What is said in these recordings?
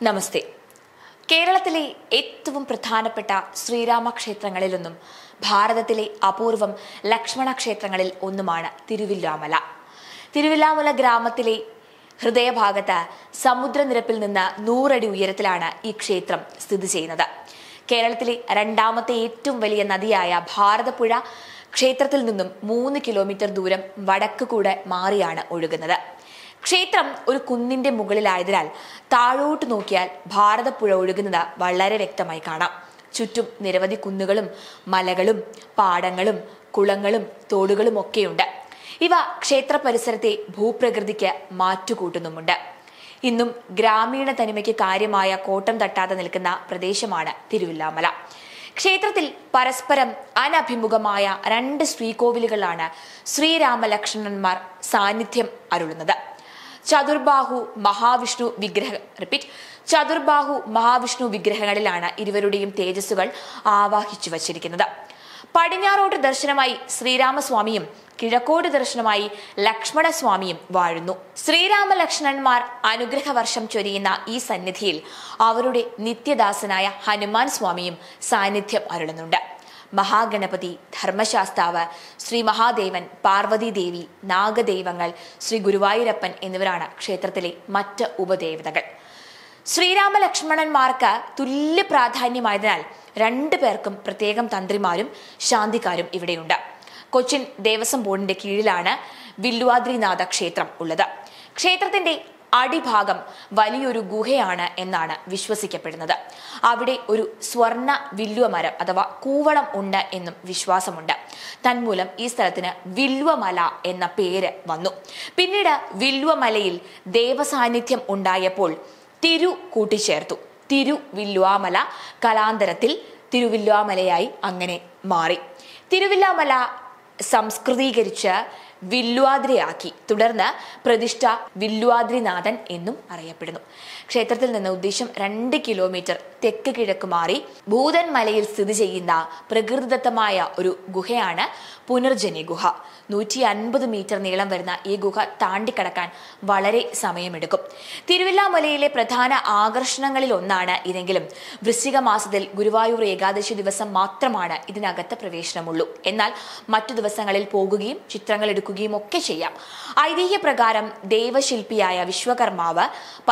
നമസ്തേ കേരളത്തിലെ ഏറ്റവും പ്രധാനപ്പെട്ട ശ്രീരാമ ക്ഷേത്രങ്ങളിലൊന്നും ഭാരതത്തിലെ അപൂർവം ലക്ഷ്മണ ക്ഷേത്രങ്ങളിൽ ഒന്നുമാണ് തിരുവില്ലാമല തിരുവില്ലാമല ഗ്രാമത്തിലെ ഹൃദയഭാഗത്ത് സമുദ്രനിരപ്പിൽ നിന്ന് നൂറടി ഉയരത്തിലാണ് ഈ ക്ഷേത്രം സ്ഥിതി ചെയ്യുന്നത് കേരളത്തിലെ രണ്ടാമത്തെ ഏറ്റവും വലിയ നദിയായ ഭാരതപ്പുഴ ക്ഷേത്രത്തിൽ നിന്നും മൂന്ന് കിലോമീറ്റർ ദൂരം വടക്ക് കൂടെ മാറിയാണ് ഒഴുകുന്നത് ക്ഷേത്രം ഒരു കുന്നിന്റെ മുകളിലായതിനാൽ താഴോട്ട് നോക്കിയാൽ ഭാരതപ്പുഴ ഒഴുകുന്നത് വളരെ വ്യക്തമായി കാണാം ചുറ്റും നിരവധി കുന്നുകളും മലകളും പാടങ്ങളും കുളങ്ങളും തോടുകളും ഒക്കെയുണ്ട് ഇവ ക്ഷേത്ര പരിസരത്തെ ഭൂപ്രകൃതിക്ക് മാറ്റുകൂട്ടുന്നുമുണ്ട് ഇന്നും ഗ്രാമീണ തനിമയ്ക്ക് കാര്യമായ കോട്ടം തട്ടാതെ നിൽക്കുന്ന പ്രദേശമാണ് തിരുവില്ലാമല ക്ഷേത്രത്തിൽ പരസ്പരം അനഭിമുഖമായ രണ്ട് ശ്രീകോവിലുകളാണ് ശ്രീരാമലക്ഷ്മണന്മാർ സാന്നിധ്യം അരുളുന്നത് ചതുർബാഹു മഹാവിഷ്ണു വിഗ്രഹ റിപ്പീറ്റ് ചതുർബാഹു മഹാവിഷ്ണു വിഗ്രഹങ്ങളിലാണ് ഇരുവരുടെയും തേജസ്സുകൾ ആവാഹിച്ചു വച്ചിരിക്കുന്നത് പടിഞ്ഞാറോട്ട് ദർശനമായി ശ്രീരാമസ്വാമിയും കിഴക്കോട്ട് ദർശനമായി ലക്ഷ്മണസ്വാമിയും വാഴുന്നു ശ്രീരാമ ലക്ഷ്മണന്മാർ അനുഗ്രഹ വർഷം ചൊരിയുന്ന ഈ സന്നിധിയിൽ അവരുടെ നിത്യദാസനായ ഹനുമാൻ സ്വാമിയും സാന്നിധ്യം അരുളുന്നുണ്ട് മഹാഗണപതി ധർമ്മശാസ്താവ് ശ്രീ മഹാദേവൻ പാർവതി ദേവി നാഗദൈവങ്ങൾ ശ്രീ ഗുരുവായൂരപ്പൻ എന്നിവരാണ് ക്ഷേത്രത്തിലെ മറ്റ് ഉപദേവതകൾ ശ്രീരാമ ലക്ഷ്മണന്മാർക്ക് തുല്യ പ്രാധാന്യമായതിനാൽ രണ്ടു പേർക്കും പ്രത്യേകം തന്ത്രിമാരും ശാന്തിക്കാരും ഇവിടെയുണ്ട് കൊച്ചിൻ ദേവസ്വം ബോർഡിന്റെ കീഴിലാണ് വില്വാദ്രിനാഥ ക്ഷേത്രം ഉള്ളത് ക്ഷേത്രത്തിന്റെ അടിഭാഗം വലിയൊരു ഗുഹയാണ് എന്നാണ് വിശ്വസിക്കപ്പെടുന്നത് അവിടെ ഒരു സ്വർണ വില്വമരം അഥവാ കൂവളം ഉണ്ട് എന്നും വിശ്വാസമുണ്ട് തന്മൂലം ഈ സ്ഥലത്തിന് വില്വമല എന്ന പേര് വന്നു പിന്നീട് വില്വമലയിൽ ദേവസാന്നിധ്യം ഉണ്ടായപ്പോൾ തിരു കൂട്ടിച്ചേർത്തു തിരുവില്വാമല കലാന്തരത്തിൽ തിരുവില്വാമലയായി അങ്ങനെ മാറി തിരുവില്ലാമല സംസ്കൃതീകരിച്ച് വില്വാദ്രിയാക്കി തുടർന്ന് പ്രതിഷ്ഠ വില്വാദ്രിനാഥൻ എന്നും അറിയപ്പെടുന്നു ക്ഷേത്രത്തിൽ നിന്ന് ഉദ്ദേശം രണ്ട് കിലോമീറ്റർ തെക്ക് കിഴക്ക് മാറി ഭൂതൻ മലയിൽ സ്ഥിതി ചെയ്യുന്ന പ്രകൃതിദത്തമായ ഒരു ഗുഹയാണ് പുനർജനി ഗുഹ നൂറ്റി അൻപത് മീറ്റർ നീളം വരുന്ന ഈ ഗുഹ താണ്ടിക്കടക്കാൻ വളരെ സമയമെടുക്കും തിരുവില്ലാമലയിലെ പ്രധാന ആകർഷണങ്ങളിൽ ഒന്നാണ് ഇതെങ്കിലും വൃശ്ചിക മാസത്തിൽ ഗുരുവായൂർ ഏകാദശി ദിവസം മാത്രമാണ് ഇതിനകത്ത് പ്രവേശനമുള്ളൂ എന്നാൽ മറ്റു ദിവസങ്ങളിൽ പോകുകയും ചിത്രങ്ങൾ എടുക്കുകയും ഒക്കെ ചെയ്യാം ഐതിഹ്യപ്രകാരം ദേവശില്പിയായ വിശ്വകർമാവ്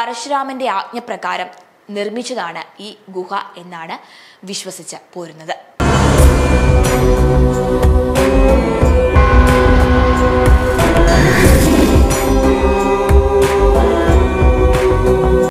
പരശുരാമന്റെ ആജ്ഞപ്രകാരം നിർമ്മിച്ചതാണ് ഈ ഗുഹ എന്നാണ് വിശ്വസിച്ച് പോരുന്നത്